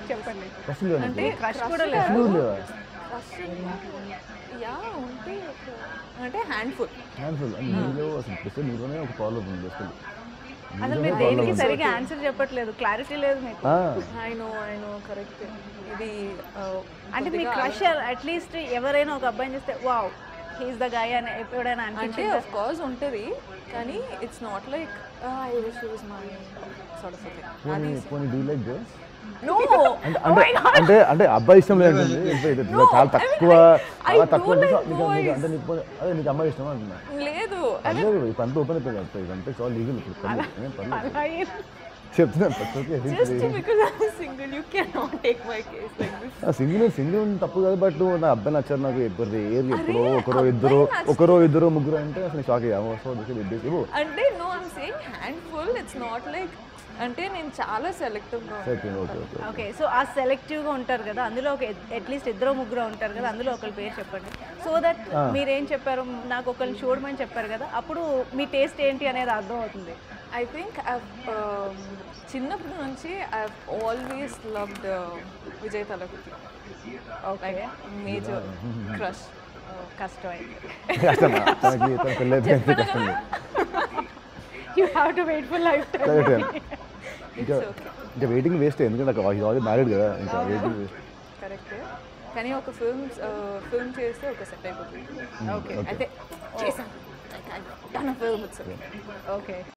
చెప్పండి అసలు అంటే క్రష్ crush కూడా కాదు. అసలు లేవా Crush యా ఉంటే ఒక- అంటే హ్యాండ్ఫుల్ హ్యాండ్ఫుల్ నీలో అసలు బెస్ట్ నీలోనే ఒక ప్రాబ్లం ఉంది బెస్ట్ అసలు మీరు దేనికి సరిగా ఆన్సర్ చెప్పట్లేదు క్లారిటీ లేదు మీకు I know I know correct ఇది ఆ, అంటే మీ కొద్దిగా క్రష్ అట్లీస్ట్ ఎవరైనా ఒక అబ్బాయిని చూస్తే వావ్ హీస్ ద గాయ్ అని ఎప్పుడైనా అంటే అనిపించింది ఆఫ్ కోర్స్ ఉంటుంది కానీ it's not like I wish was my sort of thing పోనీ పోనీ డూ లైక్ గర్ల్స్ నో అంటే అంటే అంటే అంటే అబ్బాయి ఇష్టం లేదంటుంది ఇది- ఇది చాలా తక్కువ I చాలా do తక్కువ like నీకు- నీకు- boys. అంటే నీకు పోనీ- అదే నీకు అమ్మాయి ఇష్టం అంటున్నా లేదు పర్లేదు ఇప్పుడు అంతా ఓపెన్ అయిపోయింది అంతా ఇదంతా చాలా లీగల్ ఇప్పుడు పర్లేదు ఏం పర్లేదు అలా ఏం- చెప్తున్నాను ప్రతి ఒక్క just because I single you can not take my case like this single single తప్పు కాదు బట్ నా అబ్బాయి నచ్చారు నాకు ఎప్పుడు ఏరు ఎప్పుడో ఒకరో ఇద్దరు ఒకరో ఇద్దరు ముగ్గురు అంటే అసలు షాక్ అయ్యా సో దిస్ ఇస్ ఇవ్వు అంటే no I'm saying handful it's not like అంటే నేను చాలా సెలెక్టివ్గా okay okay okay okay so ఆ సెలెక్టివ్గా ఉంటారు కదా అందులో ఒక అట్లీస్ట్ ఇద్దరు ముగ్గురు ఉంటారు కదా అందులో ఒకరి పేరు చెప్పండి సో దట్ మీరేం చెప్పారు నాకు ఒకరిని చూడమని చెప్పారు కదా అప్పుడు మీ టేస్ట్ ఏంటి అనేది అర్థం అవుతుంది ఐ థింక్ చిన్నప్పటి నుంచి I always loved Vijay Thalapathy okay major crush కష్టం అయితే కష్టమా తనకి తన పెళ్ళి అయిపోయింది కష్టం లేదు you have to wait for life correct ఇంకా ఇంకా వెయిటింగ్ వేస్ట్ ఎందుకంటే నాకు ఆల్రెడీ మ్యారీడ్ కదా ఇంకా వెయిటింగ్ వేస్ట్ కరెక్టే కానీ ఒక ఫిల్మ్ ఫిల్మ్ చేస్తే ఒక సెట్ అయిపోతుంది ఓకే అయితే చేసాం ఫిల్మ్ ఓకే